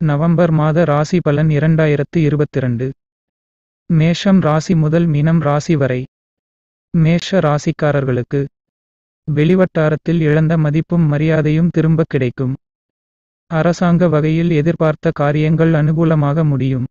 November மாத ராசி பலன் இரண்டாயிரத்து இருபத்திரண்டு மேஷம் ராசி முதல் மீனம் ராசி வரை மேஷ ராசிக்காரர்களுக்கு வெளிவட்டாரத்தில் இழந்த மதிப்பும் மரியாதையும் திரும்ப கிடைக்கும் அரசாங்க வகையில் எதிர்பார்த்த காரியங்கள் அனுகூலமாக முடியும்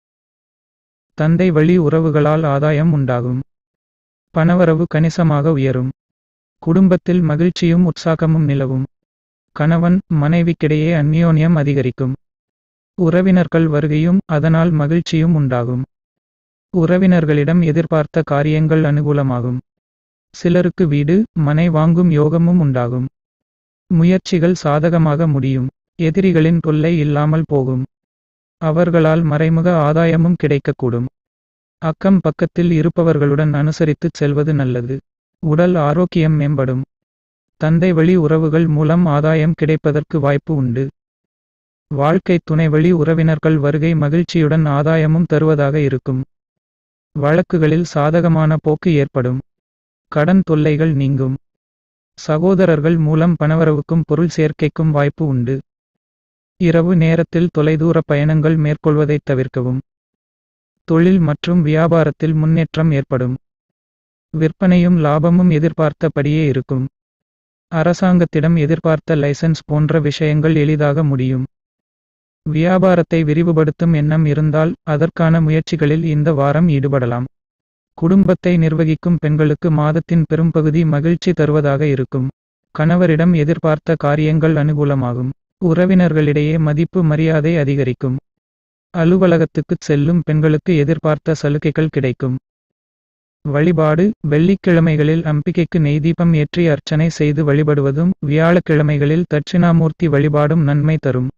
தந்தை வழி உறவுகளால் ஆதாயம் உண்டாகும் பணவரவு கணிசமாக உயரும் குடும்பத்தில் மகிழ்ச்சியும் உற்சாகமும் நிலவும் கணவன் மனைவிக்கிடையே அந்யோன்யம் அதிகரிக்கும் உறவினர்கள் வருகையும் அதனால் மகிழ்ச்சியும் உண்டாகும் உறவினர்களிடம் எதிர்பார்த்த காரியங்கள் அனுகூலமாகும் சிலருக்கு வீடு மனை வாங்கும் யோகமும் உண்டாகும் முயற்சிகள் சாதகமாக முடியும் எதிரிகளின் தொல்லை இல்லாமல் போகும் அவர்களால் மறைமுக ஆதாயமும் கிடைக்கக்கூடும் அக்கம் பக்கத்தில் இருப்பவர்களுடன் அனுசரித்துச் செல்வது நல்லது உடல் ஆரோக்கியம் மேம்படும் தந்தை வழி உறவுகள் மூலம் ஆதாயம் கிடைப்பதற்கு வாய்ப்பு உண்டு வாழ்க்கை துணை வழி உறவினர்கள் வருகை மகிழ்ச்சியுடன் ஆதாயமும் தருவதாக இருக்கும் வழக்குகளில் சாதகமான போக்கு ஏற்படும் கடன் தொல்லைகள் நீங்கும் சகோதரர்கள் மூலம் பணவரவுக்கும் பொருள் சேர்க்கைக்கும் வாய்ப்பு உண்டு இரவு நேரத்தில் தொலைதூர பயணங்கள் மேற்கொள்வதைத் தவிர்க்கவும் தொழில் மற்றும் வியாபாரத்தில் முன்னேற்றம் ஏற்படும் விற்பனையும் லாபமும் எதிர்பார்த்தபடியே இருக்கும் அரசாங்கத்திடம் எதிர்பார்த்த லைசென்ஸ் போன்ற விஷயங்கள் எளிதாக முடியும் வியாபாரத்தை விரிவுபடுத்தும் எண்ணம் இருந்தால் அதற்கான முயற்சிகளில் இந்த வாரம் ஈடுபடலாம் குடும்பத்தை நிர்வகிக்கும் பெண்களுக்கு மாதத்தின் பெரும்பகுதி மகிழ்ச்சி தருவதாக இருக்கும் கணவரிடம் எதிர்பார்த்த காரியங்கள் அனுகூலமாகும் உறவினர்களிடையே மதிப்பு மரியாதை அதிகரிக்கும் அலுவலகத்துக்குச் செல்லும் பெண்களுக்கு எதிர்பார்த்த சலுகைகள் கிடைக்கும் வழிபாடு வெள்ளிக்கிழமைகளில் அம்பிகைக்கு நெய்தீபம் ஏற்றி அர்ச்சனை செய்து வழிபடுவதும் வியாழக்கிழமைகளில் தட்சிணாமூர்த்தி வழிபாடும் நன்மை தரும்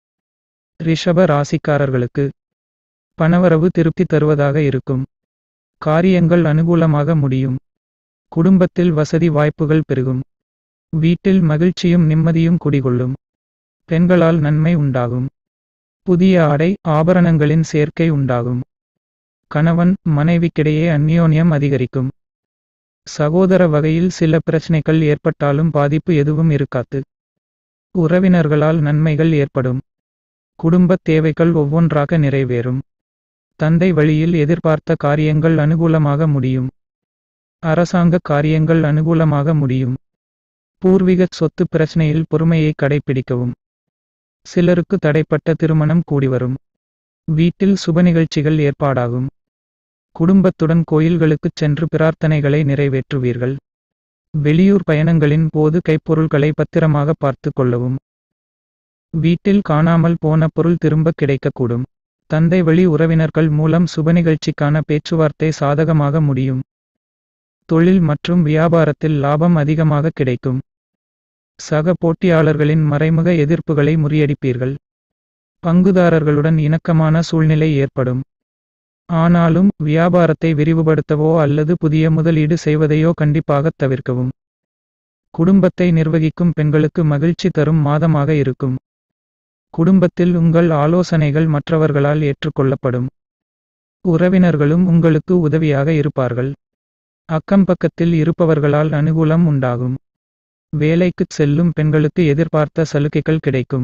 ரிஷப ராசிக்காரர்களுக்கு பணவரவு திருப்தி தருவதாக இருக்கும் காரியங்கள் அனுகூலமாக முடியும் குடும்பத்தில் வசதி வாய்ப்புகள் பெருகும் வீட்டில் மகிழ்ச்சியும் நிம்மதியும் குடிகொள்ளும் பெண்களால் நன்மை உண்டாகும் புதிய ஆடை ஆபரணங்களின் சேர்க்கை உண்டாகும் கணவன் மனைவிக்கிடையே அந்யோன்யம் அதிகரிக்கும் சகோதர வகையில் சில பிரச்சனைகள் ஏற்பட்டாலும் பாதிப்பு எதுவும் இருக்காது உறவினர்களால் நன்மைகள் ஏற்படும் குடும்பத் தேவைகள் ஒவ்வொன்றாக நிறைவேறும் தந்தை வழியில் எதிர்பார்த்த காரியங்கள் அனுகூலமாக முடியும் அரசாங்க காரியங்கள் அனுகூலமாக முடியும் பூர்வீக சொத்து பிரச்சனையில் பொறுமையை கடைபிடிக்கவும் சிலருக்கு தடைப்பட்ட திருமணம் கூடிவரும் வீட்டில் சுப நிகழ்ச்சிகள் ஏற்பாடாகும் குடும்பத்துடன் கோயில்களுக்குச் சென்று பிரார்த்தனைகளை நிறைவேற்றுவீர்கள் வெளியூர் பயணங்களின் போது கைப்பொருள்களை பத்திரமாக பார்த்து கொள்ளவும் வீட்டில் காணாமல் போன பொருள் திரும்ப கிடைக்கக்கூடும் தந்தை வழி உறவினர்கள் மூலம் சுப நிகழ்ச்சிக்கான பேச்சுவார்த்தை சாதகமாக முடியும் தொழில் மற்றும் வியாபாரத்தில் லாபம் அதிகமாக கிடைக்கும் சக போட்டியாளர்களின் மறைமுக எதிர்ப்புகளை முறியடிப்பீர்கள் பங்குதாரர்களுடன் இணக்கமான சூழ்நிலை ஏற்படும் ஆனாலும் வியாபாரத்தை விரிவுபடுத்தவோ அல்லது புதிய முதலீடு செய்வதையோ கண்டிப்பாகத் தவிர்க்கவும் குடும்பத்தை நிர்வகிக்கும் பெண்களுக்கு மகிழ்ச்சி தரும் மாதமாக இருக்கும் குடும்பத்தில் உங்கள் ஆலோசனைகள் மற்றவர்களால் ஏற்றுக்கொள்ளப்படும் உறவினர்களும் உங்களுக்கு உதவியாக இருப்பார்கள் அக்கம்பக்கத்தில் இருப்பவர்களால் அனுகூலம் உண்டாகும் வேலைக்குச் செல்லும் பெண்களுக்கு எதிர்பார்த்த சலுகைகள் கிடைக்கும்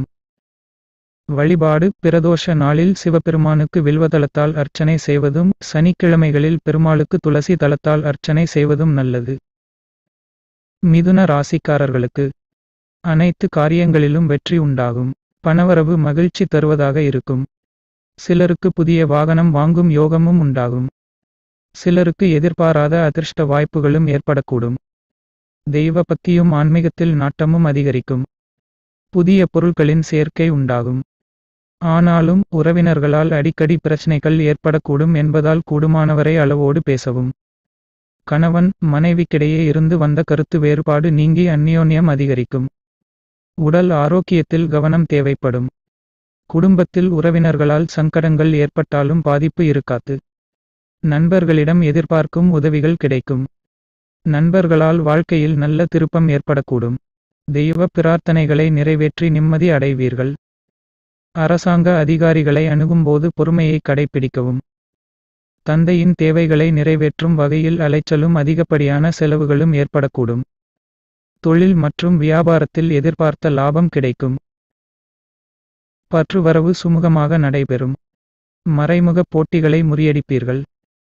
வழிபாடு பிரதோஷ நாளில் சிவபெருமானுக்கு வில்வதளத்தால் அர்ச்சனை செய்வதும் சனிக்கிழமைகளில் பெருமாளுக்கு துளசி தளத்தால் அர்ச்சனை செய்வதும் நல்லது மிதுன ராசிக்காரர்களுக்கு அனைத்து காரியங்களிலும் வெற்றி உண்டாகும் பணவரவு மகிழ்ச்சி தருவதாக இருக்கும் சிலருக்கு புதிய வாகனம் வாங்கும் யோகமும் உண்டாகும் சிலருக்கு எதிர்பாராத அதிர்ஷ்ட வாய்ப்புகளும் ஏற்படக்கூடும் தெய்வ பக்தியும் ஆன்மீகத்தில் நாட்டமும் அதிகரிக்கும் புதிய பொருட்களின் சேர்க்கை உண்டாகும் ஆனாலும் உறவினர்களால் அடிக்கடி பிரச்சனைகள் ஏற்படக்கூடும் என்பதால் கூடுமானவரை அளவோடு பேசவும் கணவன் மனைவிக்கிடையே இருந்து வந்த கருத்து வேறுபாடு நீங்கி அந்யோன்யம் அதிகரிக்கும் உடல் ஆரோக்கியத்தில் கவனம் தேவைப்படும் குடும்பத்தில் உறவினர்களால் சங்கடங்கள் ஏற்பட்டாலும் பாதிப்பு இருக்காது நண்பர்களிடம் எதிர்பார்க்கும் உதவிகள் கிடைக்கும் நண்பர்களால் வாழ்க்கையில் நல்ல திருப்பம் ஏற்படக்கூடும் தெய்வ பிரார்த்தனைகளை நிறைவேற்றி நிம்மதி அடைவீர்கள் அரசாங்க அதிகாரிகளை அணுகும்போது பொறுமையை கடைபிடிக்கவும் தந்தையின் தேவைகளை நிறைவேற்றும் வகையில் அலைச்சலும் அதிகப்படியான செலவுகளும் ஏற்படக்கூடும் தொழில் மற்றும் வியாபாரத்தில் எதிர்பார்த்த லாபம் கிடைக்கும் பற்றுவரவு சுமூகமாக நடைபெறும் மறைமுக போட்டிகளை முறியடிப்பீர்கள்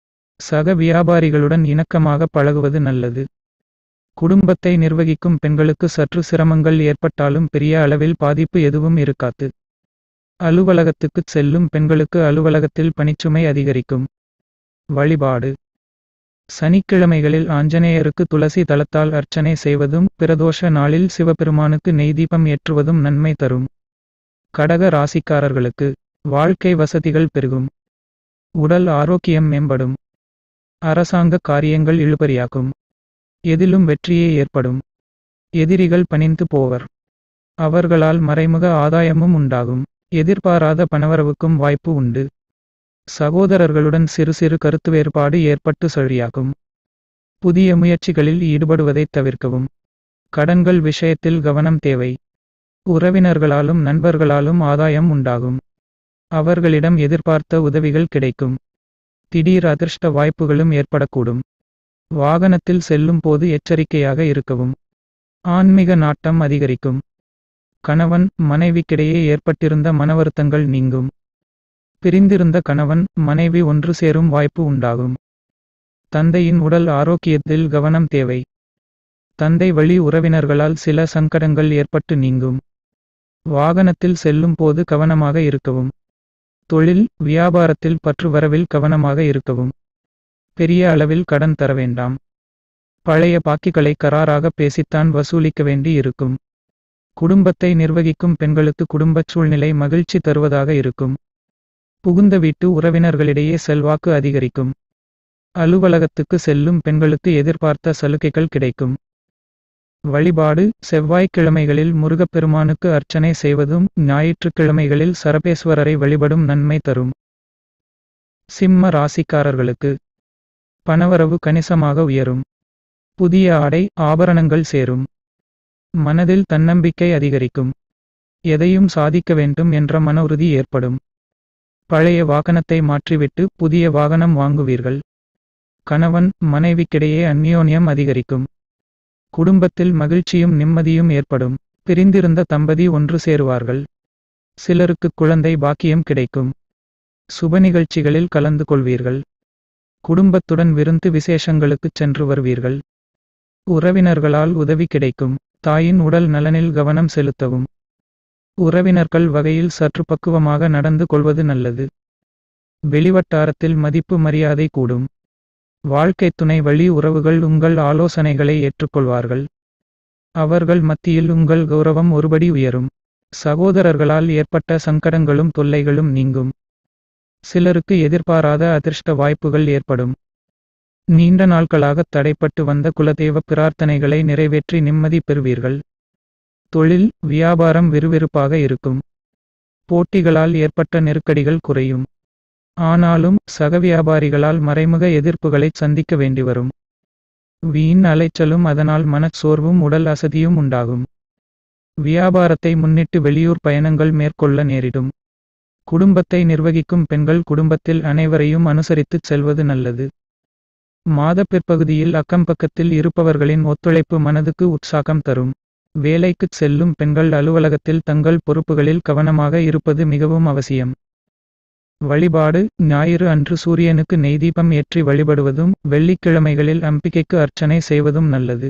சக வியாபாரிகளுடன் இணக்கமாக பழகுவது நல்லது குடும்பத்தை நிர்வகிக்கும் பெண்களுக்கு சற்று சிரமங்கள் ஏற்பட்டாலும் பெரிய அளவில் பாதிப்பு எதுவும் இருக்காது அலுவலகத்துக்குச் செல்லும் பெண்களுக்கு அலுவலகத்தில் பணிச்சுமை அதிகரிக்கும் வழிபாடு சனிக்கிழமைகளில் ஆஞ்சநேயருக்கு துளசி தளத்தால் அர்ச்சனை செய்வதும் பிரதோஷ நாளில் சிவபெருமானுக்கு நெய்தீபம் ஏற்றுவதும் நன்மை தரும் கடக ராசிக்காரர்களுக்கு வாழ்க்கை வசதிகள் பெருகும் உடல் ஆரோக்கியம் மேம்படும் அரசாங்க காரியங்கள் இழுபறியாகும் எதிலும் வெற்றியே ஏற்படும் எதிரிகள் பணிந்து போவர் அவர்களால் மறைமுக ஆதாயமும் உண்டாகும் எதிர்பாராத பணவரவுக்கும் வாய்ப்பு உண்டு சகோதரர்களுடன் சிறு சிறு கருத்து வேறுபாடு ஏற்பட்டு சரியாகும் புதிய முயற்சிகளில் ஈடுபடுவதைத் தவிர்க்கவும் கடன்கள் விஷயத்தில் கவனம் தேவை உறவினர்களாலும் நண்பர்களாலும் ஆதாயம் உண்டாகும் அவர்களிடம் எதிர்பார்த்த உதவிகள் கிடைக்கும் திடீர் அதிர்ஷ்ட வாய்ப்புகளும் ஏற்படக்கூடும் வாகனத்தில் செல்லும் போது எச்சரிக்கையாக இருக்கவும் ஆன்மீக நாட்டம் அதிகரிக்கும் கணவன் மனைவிக்கிடையே ஏற்பட்டிருந்த மனவருத்தங்கள் நீங்கும் பிரிந்திருந்த கணவன் மனைவி ஒன்று சேரும் வாய்ப்பு உண்டாகும் தந்தையின் உடல் ஆரோக்கியத்தில் கவனம் தேவை தந்தை வழி உறவினர்களால் சில சங்கடங்கள் ஏற்பட்டு நீங்கும் வாகனத்தில் செல்லும் போது கவனமாக இருக்கவும் தொழில் வியாபாரத்தில் பற்று வரவில் கவனமாக இருக்கவும் பெரிய அளவில் கடன் தர வேண்டாம் பழைய பாக்கிகளை கராராக பேசித்தான் வசூலிக்க வேண்டி இருக்கும் குடும்பத்தை நிர்வகிக்கும் பெண்களுக்கு குடும்பச் சூழ்நிலை மகிழ்ச்சி தருவதாக இருக்கும் புகுந்த வீட்டு உறவினர்களிடையே செல்வாக்கு அதிகரிக்கும் அலுவலகத்துக்கு செல்லும் பெண்களுக்கு எதிர்பார்த்த சலுகைகள் கிடைக்கும் வழிபாடு செவ்வாய்க்கிழமைகளில் முருகப்பெருமானுக்கு அர்ச்சனை செய்வதும் ஞாயிற்றுக்கிழமைகளில் சரபேஸ்வரரை வழிபடும் நன்மை தரும் சிம்ம ராசிக்காரர்களுக்கு பணவரவு கணிசமாக உயரும் புதிய ஆடை ஆபரணங்கள் சேரும் மனதில் தன்னம்பிக்கை அதிகரிக்கும் எதையும் சாதிக்க வேண்டும் என்ற மன உறுதி ஏற்படும் பழைய வாகனத்தை மாற்றிவிட்டு புதிய வாகனம் வாங்குவீர்கள் கணவன் மனைவிக்கிடையே அந்யோன்யம் அதிகரிக்கும் குடும்பத்தில் மகிழ்ச்சியும் நிம்மதியும் ஏற்படும் பிரிந்திருந்த தம்பதி ஒன்று சேருவார்கள் சிலருக்கு குழந்தை பாக்கியம் கிடைக்கும் சுப நிகழ்ச்சிகளில் கலந்து கொள்வீர்கள் குடும்பத்துடன் விருந்து விசேஷங்களுக்குச் சென்று வருவீர்கள் உறவினர்களால் உதவி கிடைக்கும் தாயின் உடல் நலனில் கவனம் செலுத்தவும் உறவினர்கள் வகையில் சற்று பக்குவமாக நடந்து கொள்வது நல்லது வெளிவட்டாரத்தில் மதிப்பு மரியாதை கூடும் வாழ்க்கைத் துணை வழி உறவுகள் உங்கள் ஆலோசனைகளை ஏற்றுக்கொள்வார்கள் அவர்கள் மத்தியில் உங்கள் கௌரவம் ஒருபடி உயரும் சகோதரர்களால் ஏற்பட்ட சங்கடங்களும் தொல்லைகளும் நீங்கும் சிலருக்கு எதிர்பாராத அதிர்ஷ்ட வாய்ப்புகள் ஏற்படும் நீண்ட நாட்களாகத் தடைப்பட்டு வந்த குலதெய்வ பிரார்த்தனைகளை நிறைவேற்றி நிம்மதி பெறுவீர்கள் தொழில் வியாபாரம் விறுவிறுப்பாக இருக்கும் போட்டிகளால் ஏற்பட்ட நெருக்கடிகள் குறையும் ஆனாலும் சக வியாபாரிகளால் மறைமுக எதிர்ப்புகளைச் சந்திக்க வேண்டிவரும் வீண் அலைச்சலும் அதனால் மனச்சோர்வும் உடல் அசதியும் உண்டாகும் வியாபாரத்தை முன்னிட்டு வெளியூர் பயணங்கள் மேற்கொள்ள நேரிடும் குடும்பத்தை நிர்வகிக்கும் பெண்கள் குடும்பத்தில் அனைவரையும் அனுசரித்துச் செல்வது நல்லது மாத பிற்பகுதியில் அக்கம்பக்கத்தில் இருப்பவர்களின் ஒத்துழைப்பு மனதுக்கு உற்சாகம் தரும் வேலைக்குச் செல்லும் பெண்கள் அலுவலகத்தில் தங்கள் பொறுப்புகளில் கவனமாக இருப்பது மிகவும் அவசியம் வழிபாடு ஞாயிறு அன்று சூரியனுக்கு நெய்தீபம் ஏற்றி வழிபடுவதும் வெள்ளிக்கிழமைகளில் அம்பிகைக்கு அர்ச்சனை செய்வதும் நல்லது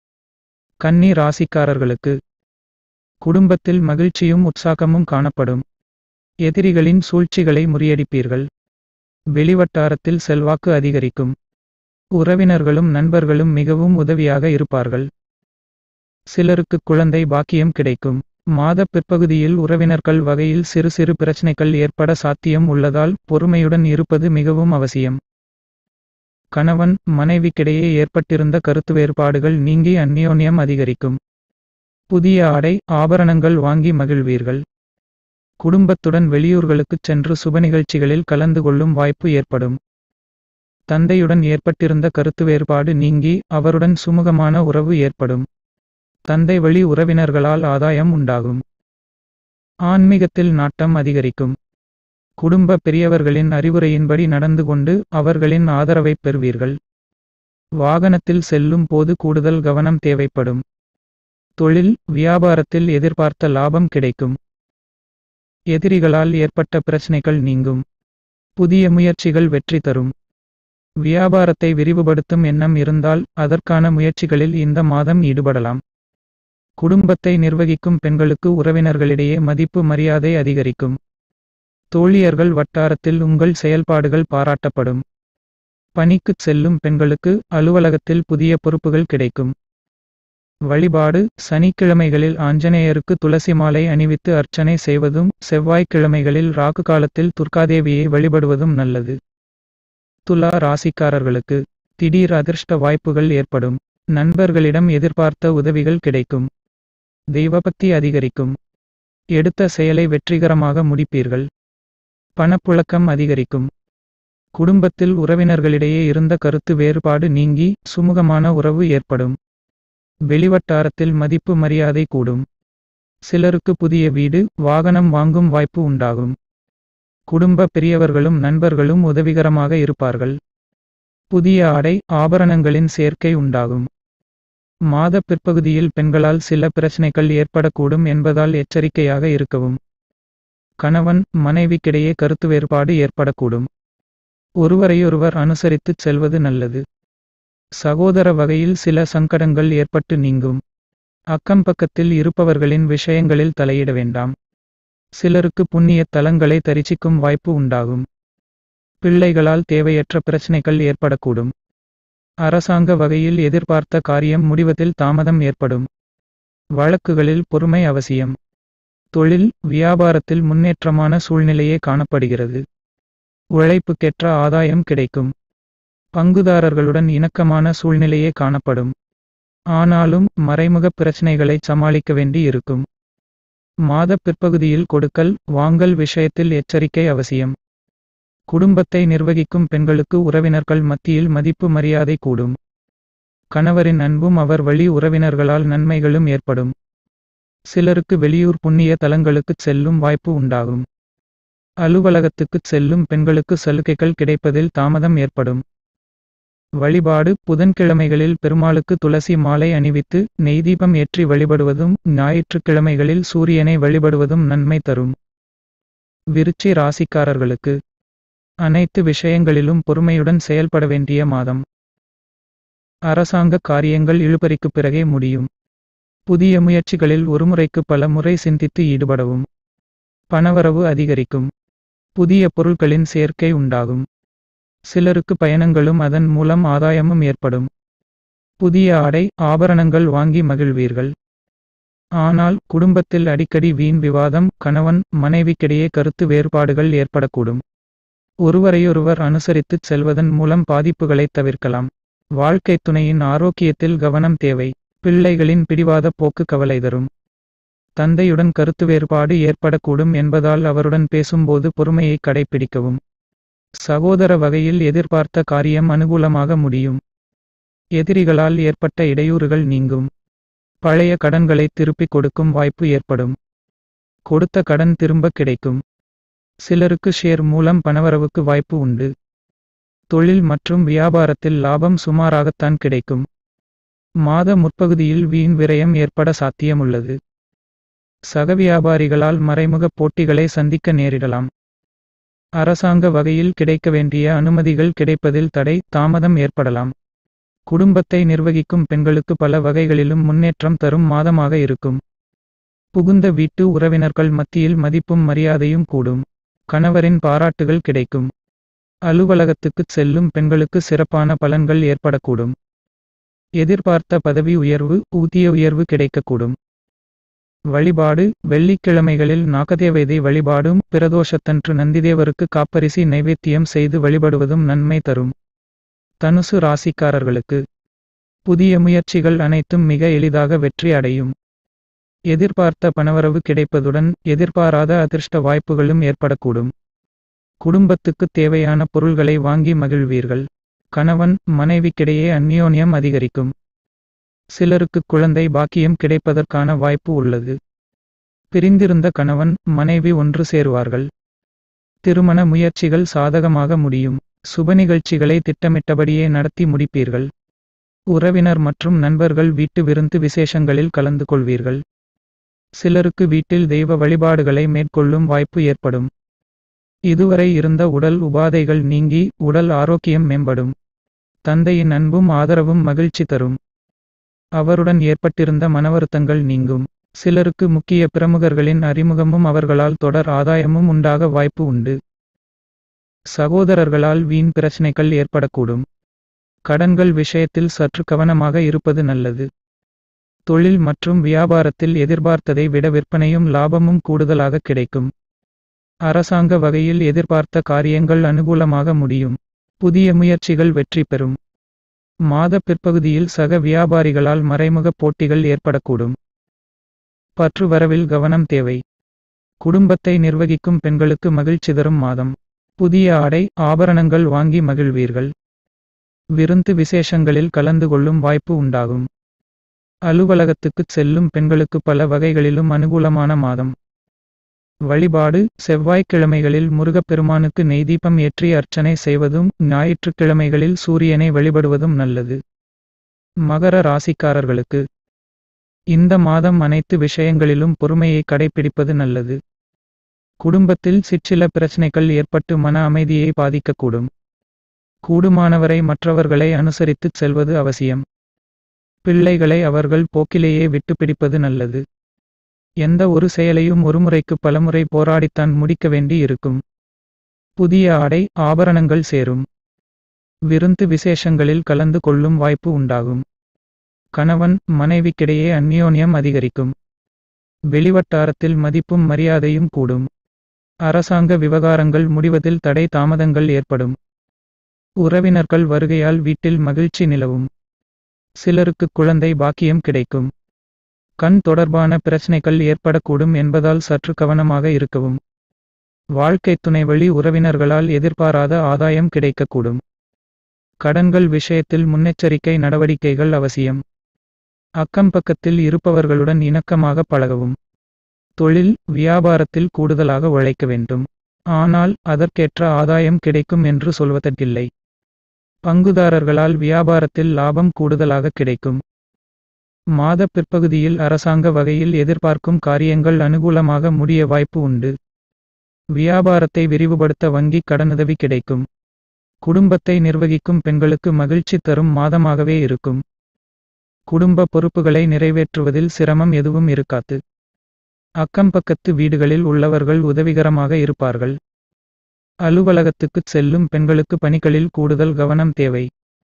கன்னி ராசிக்காரர்களுக்கு குடும்பத்தில் மகிழ்ச்சியும் உற்சாகமும் காணப்படும் எதிரிகளின் சூழ்ச்சிகளை முறியடிப்பீர்கள் வெளிவட்டாரத்தில் செல்வாக்கு அதிகரிக்கும் உறவினர்களும் நண்பர்களும் மிகவும் உதவியாக இருப்பார்கள் சிலருக்கு குழந்தை பாக்கியம் கிடைக்கும் மாத பிற்பகுதியில் உறவினர்கள் வகையில் சிறு சிறு பிரச்சனைகள் ஏற்பட சாத்தியம் உள்ளதால் பொறுமையுடன் இருப்பது மிகவும் அவசியம் கணவன் மனைவிக்கிடையே ஏற்பட்டிருந்த கருத்து வேறுபாடுகள் நீங்கி அந்யோன்யம் அதிகரிக்கும் புதிய ஆடை ஆபரணங்கள் வாங்கி மகிழ்வீர்கள் குடும்பத்துடன் வெளியூர்களுக்குச் சென்று சுப நிகழ்ச்சிகளில் கலந்து கொள்ளும் வாய்ப்பு ஏற்படும் தந்தையுடன் ஏற்பட்டிருந்த கருத்து வேறுபாடு நீங்கி அவருடன் சுமூகமான உறவு ஏற்படும் தந்தை வழி உறவினர்களால் ஆதாயம் உண்டாகும் ஆன்மீகத்தில் நாட்டம் அதிகரிக்கும் குடும்ப பெரியவர்களின் அறிவுரையின்படி நடந்து கொண்டு அவர்களின் ஆதரவைப் பெறுவீர்கள் வாகனத்தில் செல்லும் போது கூடுதல் கவனம் தேவைப்படும் தொழில் வியாபாரத்தில் எதிர்பார்த்த லாபம் கிடைக்கும் எதிரிகளால் ஏற்பட்ட பிரச்சனைகள் நீங்கும் புதிய முயற்சிகள் வெற்றி தரும் வியாபாரத்தை விரிவுபடுத்தும் எண்ணம் இருந்தால் அதற்கான முயற்சிகளில் இந்த மாதம் ஈடுபடலாம் குடும்பத்தை நிர்வகிக்கும் பெண்களுக்கு உறவினர்களிடையே மதிப்பு மரியாதை அதிகரிக்கும் தோழியர்கள் வட்டாரத்தில் உங்கள் செயல்பாடுகள் பாராட்டப்படும் பணிக்குச் செல்லும் பெண்களுக்கு அலுவலகத்தில் புதிய பொறுப்புகள் கிடைக்கும் வழிபாடு சனிக்கிழமைகளில் ஆஞ்சநேயருக்கு துளசி மாலை அணிவித்து அர்ச்சனை செய்வதும் செவ்வாய்க்கிழமைகளில் ராகு காலத்தில் துர்காதேவியை வழிபடுவதும் நல்லது துலா ராசிக்காரர்களுக்கு திடீர் அதிர்ஷ்ட வாய்ப்புகள் ஏற்படும் நண்பர்களிடம் எதிர்பார்த்த உதவிகள் கிடைக்கும் தெய்வபக்தி அதிகரிக்கும் எடுத்த செயலை வெற்றிகரமாக முடிப்பீர்கள் பணப்புழக்கம் அதிகரிக்கும் குடும்பத்தில் உறவினர்களிடையே இருந்த கருத்து வேறுபாடு நீங்கி சுமூகமான உறவு ஏற்படும் வெளிவட்டாரத்தில் மதிப்பு மரியாதை கூடும் சிலருக்கு புதிய வீடு வாகனம் வாங்கும் வாய்ப்பு உண்டாகும் குடும்ப பெரியவர்களும் நண்பர்களும் உதவிகரமாக இருப்பார்கள் புதிய ஆடை ஆபரணங்களின் சேர்க்கை உண்டாகும் மாத பிற்பகுதியில் பெண்களால் சில பிரச்சனைகள் ஏற்படக்கூடும் என்பதால் எச்சரிக்கையாக இருக்கவும் கணவன் மனைவிக்கிடையே கருத்து வேறுபாடு ஏற்படக்கூடும் ஒருவரையொருவர் அனுசரித்துச் செல்வது நல்லது சகோதர வகையில் சில சங்கடங்கள் ஏற்பட்டு நீங்கும் அக்கம் பக்கத்தில் இருப்பவர்களின் விஷயங்களில் தலையிட வேண்டாம் சிலருக்கு புண்ணிய தலங்களை தரிசிக்கும் வாய்ப்பு உண்டாகும் பிள்ளைகளால் தேவையற்ற பிரச்சனைகள் ஏற்படக்கூடும் அரசாங்க வகையில் எதிர்பார்த்த காரியம் முடிவதில் தாமதம் ஏற்படும் வழக்குகளில் பொறுமை அவசியம் தொழில் வியாபாரத்தில் முன்னேற்றமான சூழ்நிலையே காணப்படுகிறது உழைப்புக்கேற்ற ஆதாயம் கிடைக்கும் பங்குதாரர்களுடன் இணக்கமான சூழ்நிலையே காணப்படும் ஆனாலும் மறைமுக பிரச்சனைகளை சமாளிக்க வேண்டி இருக்கும் மாத பிற்பகுதியில் கொடுக்கல் வாங்கல் விஷயத்தில் எச்சரிக்கை அவசியம் குடும்பத்தை நிர்வகிக்கும் பெண்களுக்கு உறவினர்கள் மத்தியில் மதிப்பு மரியாதை கூடும் கணவரின் அன்பும் அவர் வழி உறவினர்களால் நன்மைகளும் ஏற்படும் சிலருக்கு வெளியூர் புண்ணிய தலங்களுக்குச் செல்லும் வாய்ப்பு உண்டாகும் அலுவலகத்துக்குச் செல்லும் பெண்களுக்கு சலுகைகள் கிடைப்பதில் தாமதம் ஏற்படும் வழிபாடு புதன்கிழமைகளில் பெருமாளுக்கு துளசி மாலை அணிவித்து நெய்தீபம் ஏற்றி வழிபடுவதும் ஞாயிற்றுக்கிழமைகளில் சூரியனை வழிபடுவதும் நன்மை தரும் விருச்சி ராசிக்காரர்களுக்கு அனைத்து விஷயங்களிலும் பொறுமையுடன் செயல்பட வேண்டிய மாதம் அரசாங்க காரியங்கள் இழுபறிக்கு பிறகே முடியும் புதிய முயற்சிகளில் ஒருமுறைக்கு பல முறை சிந்தித்து ஈடுபடவும் பணவரவு அதிகரிக்கும் புதிய பொருட்களின் சேர்க்கை உண்டாகும் சிலருக்கு பயணங்களும் அதன் மூலம் ஆதாயமும் ஏற்படும் புதிய ஆடை ஆபரணங்கள் வாங்கி மகிழ்வீர்கள் ஆனால் குடும்பத்தில் அடிக்கடி வீண் விவாதம் கணவன் மனைவிக்கிடையே கருத்து வேறுபாடுகள் ஏற்படக்கூடும் ஒருவரையொருவர் அனுசரித்துச் செல்வதன் மூலம் பாதிப்புகளைத் தவிர்க்கலாம் வாழ்க்கைத் துணையின் ஆரோக்கியத்தில் கவனம் தேவை பிள்ளைகளின் பிடிவாத போக்கு கவலை தரும் தந்தையுடன் கருத்து வேறுபாடு ஏற்படக்கூடும் என்பதால் அவருடன் பேசும்போது பொறுமையை கடைப்பிடிக்கவும் சகோதர வகையில் எதிர்பார்த்த காரியம் அனுகூலமாக முடியும் எதிரிகளால் ஏற்பட்ட இடையூறுகள் நீங்கும் பழைய கடன்களை திருப்பிக் கொடுக்கும் வாய்ப்பு ஏற்படும் கொடுத்த கடன் திரும்ப கிடைக்கும் சிலருக்கு ஷேர் மூலம் பணவரவுக்கு வாய்ப்பு உண்டு தொழில் மற்றும் வியாபாரத்தில் லாபம் சுமாராகத்தான் கிடைக்கும் மாத முற்பகுதியில் வீண் விரயம் ஏற்பட சாத்தியமுள்ளது சக வியாபாரிகளால் மறைமுக போட்டிகளை சந்திக்க நேரிடலாம் அரசாங்க வகையில் கிடைக்க வேண்டிய அனுமதிகள் கிடைப்பதில் தடை தாமதம் ஏற்படலாம் குடும்பத்தை நிர்வகிக்கும் பெண்களுக்கு பல வகைகளிலும் முன்னேற்றம் தரும் மாதமாக இருக்கும் புகுந்த வீட்டு உறவினர்கள் மத்தியில் மதிப்பும் மரியாதையும் கூடும் கணவரின் பாராட்டுகள் கிடைக்கும் அலுவலகத்துக்குச் செல்லும் பெண்களுக்கு சிறப்பான பலன்கள் ஏற்படக்கூடும் எதிர்பார்த்த பதவி உயர்வு ஊதிய உயர்வு கிடைக்கக்கூடும் வழிபாடு வெள்ளிக்கிழமைகளில் நாகதேவதை வழிபாடும் பிரதோஷத்தன்று நந்திதேவருக்கு காப்பரிசி நைவேத்தியம் செய்து வழிபடுவதும் நன்மை தரும் தனுசு ராசிக்காரர்களுக்கு புதிய முயற்சிகள் அனைத்தும் மிக எளிதாக வெற்றி அடையும் எதிர்பார்த்த பணவரவு கிடைப்பதுடன் எதிர்பாராத அதிர்ஷ்ட வாய்ப்புகளும் ஏற்படக்கூடும் குடும்பத்துக்குத் தேவையான பொருள்களை வாங்கி மகிழ்வீர்கள் கணவன் மனைவிக்கிடையே அந்யோன்யம் அதிகரிக்கும் சிலருக்கு குழந்தை பாக்கியம் கிடைப்பதற்கான வாய்ப்பு உள்ளது பிரிந்திருந்த கணவன் மனைவி ஒன்று சேருவார்கள் திருமண முயற்சிகள் சாதகமாக முடியும் சுப நிகழ்ச்சிகளை திட்டமிட்டபடியே நடத்தி முடிப்பீர்கள் உறவினர் மற்றும் நண்பர்கள் வீட்டு விருந்து விசேஷங்களில் கலந்து கொள்வீர்கள் சிலருக்கு வீட்டில் தெய்வ வழிபாடுகளை மேற்கொள்ளும் வாய்ப்பு ஏற்படும் இதுவரை இருந்த உடல் உபாதைகள் நீங்கி உடல் ஆரோக்கியம் மேம்படும் தந்தையின் அன்பும் ஆதரவும் மகிழ்ச்சி தரும் அவருடன் ஏற்பட்டிருந்த மனவருத்தங்கள் நீங்கும் சிலருக்கு முக்கிய பிரமுகர்களின் அறிமுகமும் அவர்களால் தொடர் ஆதாயமும் உண்டாக வாய்ப்பு உண்டு சகோதரர்களால் வீண் பிரச்சனைகள் ஏற்படக்கூடும் கடன்கள் விஷயத்தில் சற்று கவனமாக இருப்பது நல்லது தொழில் மற்றும் வியாபாரத்தில் எதிர்பார்த்ததை விட விற்பனையும் லாபமும் கூடுதலாக கிடைக்கும் அரசாங்க வகையில் எதிர்பார்த்த காரியங்கள் அனுகூலமாக முடியும் புதிய முயற்சிகள் வெற்றி பெறும் மாத பிற்பகுதியில் சக வியாபாரிகளால் மறைமுக போட்டிகள் ஏற்படக்கூடும் பற்று வரவில் கவனம் தேவை குடும்பத்தை நிர்வகிக்கும் பெண்களுக்கு மகிழ்ச்சி தரும் மாதம் புதிய ஆடை ஆபரணங்கள் வாங்கி மகிழ்வீர்கள் விருந்து விசேஷங்களில் கலந்து கொள்ளும் வாய்ப்பு உண்டாகும் அலுவலகத்துக்குச் செல்லும் பெண்களுக்கு பல வகைகளிலும் அனுகூலமான மாதம் வழிபாடு செவ்வாய்க்கிழமைகளில் முருகப்பெருமானுக்கு நெய்தீபம் ஏற்றி அர்ச்சனை செய்வதும் ஞாயிற்றுக்கிழமைகளில் சூரியனை வழிபடுவதும் நல்லது மகர ராசிக்காரர்களுக்கு இந்த மாதம் அனைத்து விஷயங்களிலும் பொறுமையை கடைபிடிப்பது நல்லது குடும்பத்தில் சிற்சில பிரச்சனைகள் ஏற்பட்டு மன அமைதியை பாதிக்கக்கூடும் கூடுமானவரை மற்றவர்களை அனுசரித்துச் செல்வது அவசியம் பிள்ளைகளை அவர்கள் போக்கிலேயே விட்டுப்பிடிப்பது நல்லது எந்த ஒரு செயலையும் ஒருமுறைக்கு பலமுறை போராடித்தான் முடிக்க வேண்டி இருக்கும் புதிய ஆடை ஆபரணங்கள் சேரும் விருந்து விசேஷங்களில் கலந்து கொள்ளும் வாய்ப்பு உண்டாகும் கணவன் மனைவிக்கிடையே அந்யோன்யம் அதிகரிக்கும் வெளிவட்டாரத்தில் மதிப்பும் மரியாதையும் கூடும் அரசாங்க விவகாரங்கள் முடிவதில் தடை தாமதங்கள் ஏற்படும் உறவினர்கள் வருகையால் வீட்டில் மகிழ்ச்சி நிலவும் சிலருக்கு குழந்தை பாக்கியம் கிடைக்கும் கண் தொடர்பான பிரச்சனைகள் ஏற்படக்கூடும் என்பதால் சற்று கவனமாக இருக்கவும் வாழ்க்கை துணை வழி உறவினர்களால் எதிர்பாராத ஆதாயம் கிடைக்கக்கூடும் கடன்கள் விஷயத்தில் முன்னெச்சரிக்கை நடவடிக்கைகள் அவசியம் அக்கம் பக்கத்தில் இருப்பவர்களுடன் இணக்கமாக பழகவும் தொழில் வியாபாரத்தில் கூடுதலாக உழைக்க வேண்டும் ஆனால் அதற்கேற்ற ஆதாயம் கிடைக்கும் என்று சொல்வதற்கில்லை பங்குதாரர்களால் வியாபாரத்தில் லாபம் கூடுதலாக கிடைக்கும் மாத பிற்பகுதியில் அரசாங்க வகையில் எதிர்பார்க்கும் காரியங்கள் அனுகூலமாக முடிய வாய்ப்பு உண்டு வியாபாரத்தை விரிவுபடுத்த வங்கி கடனுதவி கிடைக்கும் குடும்பத்தை நிர்வகிக்கும் பெண்களுக்கு மகிழ்ச்சி தரும் மாதமாகவே இருக்கும் குடும்ப பொறுப்புகளை நிறைவேற்றுவதில் சிரமம் எதுவும் இருக்காது அக்கம் பக்கத்து வீடுகளில் உள்ளவர்கள் உதவிகரமாக இருப்பார்கள் அலுவலகத்துக்குச் செல்லும் பெண்களுக்கு பணிகளில் கூடுதல் கவனம் தேவை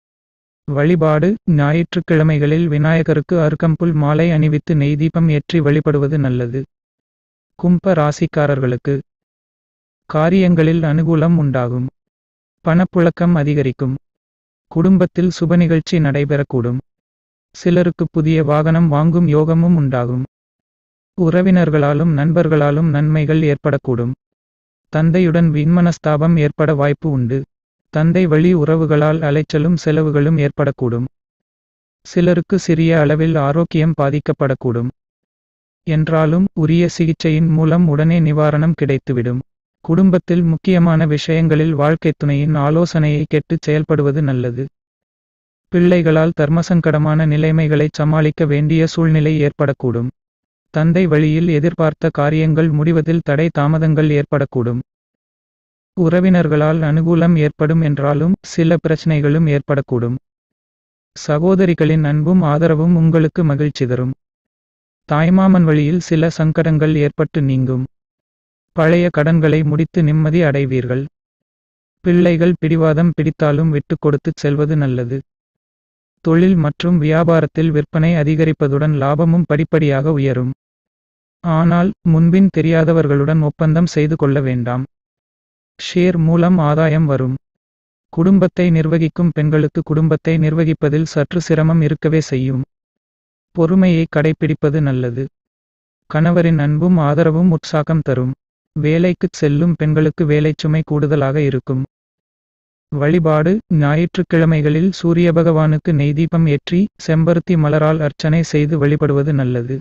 வழிபாடு ஞாயிற்றுக்கிழமைகளில் விநாயகருக்கு அருகம்புல் மாலை அணிவித்து நெய்தீபம் ஏற்றி வழிபடுவது நல்லது கும்ப ராசிக்காரர்களுக்கு காரியங்களில் அனுகூலம் உண்டாகும் பணப்புழக்கம் அதிகரிக்கும் குடும்பத்தில் சுப நிகழ்ச்சி நடைபெறக்கூடும் சிலருக்கு புதிய வாகனம் வாங்கும் யோகமும் உண்டாகும் உறவினர்களாலும் நண்பர்களாலும் நன்மைகள் ஏற்படக்கூடும் தந்தையுடன் விண்மனஸ்தாபம் ஏற்பட வாய்ப்பு உண்டு தந்தை வழி உறவுகளால் அலைச்சலும் செலவுகளும் ஏற்படக்கூடும் சிலருக்கு சிறிய அளவில் ஆரோக்கியம் பாதிக்கப்படக்கூடும் என்றாலும் உரிய சிகிச்சையின் மூலம் உடனே நிவாரணம் கிடைத்துவிடும் குடும்பத்தில் முக்கியமான விஷயங்களில் வாழ்க்கைத் துணையின் ஆலோசனையை கேட்டுச் செயல்படுவது நல்லது பிள்ளைகளால் தர்மசங்கடமான நிலைமைகளைச் சமாளிக்க வேண்டிய சூழ்நிலை ஏற்படக்கூடும் தந்தை வழியில் எதிர்பார்த்த காரியங்கள் முடிவதில் தடை தாமதங்கள் ஏற்படக்கூடும் உறவினர்களால் அனுகூலம் ஏற்படும் என்றாலும் சில பிரச்சனைகளும் ஏற்படக்கூடும் சகோதரிகளின் அன்பும் ஆதரவும் உங்களுக்கு மகிழ்ச்சி தரும் தாய்மாமன் வழியில் சில சங்கடங்கள் ஏற்பட்டு நீங்கும் பழைய கடன்களை முடித்து நிம்மதி அடைவீர்கள் பிள்ளைகள் பிடிவாதம் பிடித்தாலும் விட்டுக் கொடுத்துச் செல்வது நல்லது தொழில் மற்றும் வியாபாரத்தில் விற்பனை அதிகரிப்பதுடன் லாபமும் படிப்படியாக உயரும் ஆனால் முன்பின் தெரியாதவர்களுடன் ஒப்பந்தம் செய்து கொள்ள வேண்டாம் ஷேர் மூலம் ஆதாயம் வரும் குடும்பத்தை நிர்வகிக்கும் பெண்களுக்கு குடும்பத்தை நிர்வகிப்பதில் சற்று சிரமம் இருக்கவே செய்யும் பொறுமையை கடைபிடிப்பது நல்லது கணவரின் அன்பும் ஆதரவும் உற்சாகம் தரும் வேலைக்குச் செல்லும் பெண்களுக்கு வேலைச்சுமை கூடுதலாக இருக்கும் வழிபாடு ஞாயிற்றுக்கிழமைகளில் சூரிய பகவானுக்கு நெய்தீபம் ஏற்றி செம்பருத்தி மலரால் அர்ச்சனை செய்து வழிபடுவது நல்லது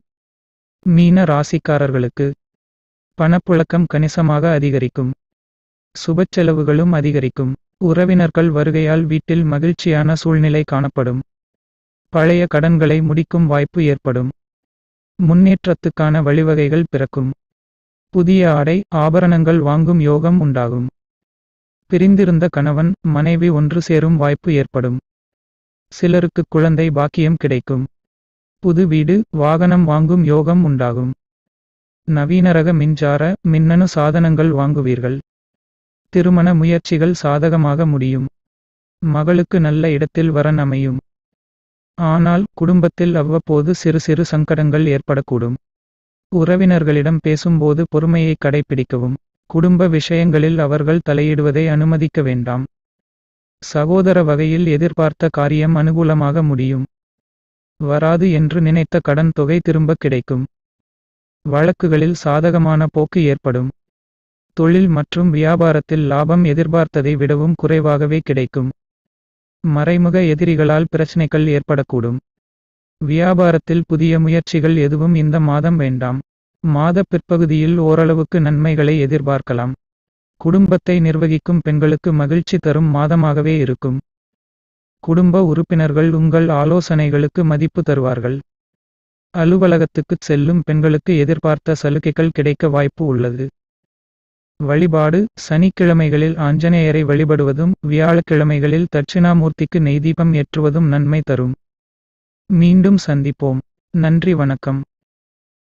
மீன ராசிக்காரர்களுக்கு பணப்புழக்கம் கணிசமாக அதிகரிக்கும் சுபச் செலவுகளும் அதிகரிக்கும் உறவினர்கள் வருகையால் வீட்டில் மகிழ்ச்சியான சூழ்நிலை காணப்படும் பழைய கடன்களை முடிக்கும் வாய்ப்பு ஏற்படும் முன்னேற்றத்துக்கான வழிவகைகள் பிறக்கும் புதிய ஆடை ஆபரணங்கள் வாங்கும் யோகம் உண்டாகும் பிரிந்திருந்த கணவன் மனைவி ஒன்று சேரும் வாய்ப்பு ஏற்படும் சிலருக்கு குழந்தை பாக்கியம் கிடைக்கும் புது வீடு வாகனம் வாங்கும் யோகம் உண்டாகும் நவீனரக மின்சார மின்னணு சாதனங்கள் வாங்குவீர்கள் திருமண முயற்சிகள் சாதகமாக முடியும் மகளுக்கு நல்ல இடத்தில் வரன் அமையும் ஆனால் குடும்பத்தில் அவ்வப்போது சிறு சிறு சங்கடங்கள் ஏற்படக்கூடும் உறவினர்களிடம் பேசும்போது பொறுமையை கடைபிடிக்கவும் குடும்ப விஷயங்களில் அவர்கள் தலையிடுவதை அனுமதிக்க வேண்டாம் சகோதர வகையில் எதிர்பார்த்த காரியம் அனுகூலமாக முடியும் வராது என்று நினைத்த கடன் தொகை திரும்ப கிடைக்கும் வழக்குகளில் சாதகமான போக்கு ஏற்படும் தொழில் மற்றும் வியாபாரத்தில் லாபம் எதிர்பார்த்ததை விடவும் குறைவாகவே கிடைக்கும் மறைமுக எதிரிகளால் பிரச்சனைகள் ஏற்படக்கூடும் வியாபாரத்தில் புதிய முயற்சிகள் எதுவும் இந்த மாதம் வேண்டாம் மாத பிற்பகுதியில் ஓரளவுக்கு நன்மைகளை எதிர்பார்க்கலாம் குடும்பத்தை நிர்வகிக்கும் பெண்களுக்கு மகிழ்ச்சி தரும் மாதமாகவே இருக்கும் குடும்ப உறுப்பினர்கள் உங்கள் ஆலோசனைகளுக்கு மதிப்பு தருவார்கள் அலுவலகத்துக்குச் செல்லும் பெண்களுக்கு எதிர்பார்த்த சலுகைகள் கிடைக்க வாய்ப்பு உள்ளது வழிபாடு சனிக்கிழமைகளில் ஆஞ்சநேயரை வழிபடுவதும் வியாழக்கிழமைகளில் தட்சிணாமூர்த்திக்கு நெய்தீபம் ஏற்றுவதும் நன்மை தரும் மீண்டும் சந்திப்போம் நன்றி வணக்கம்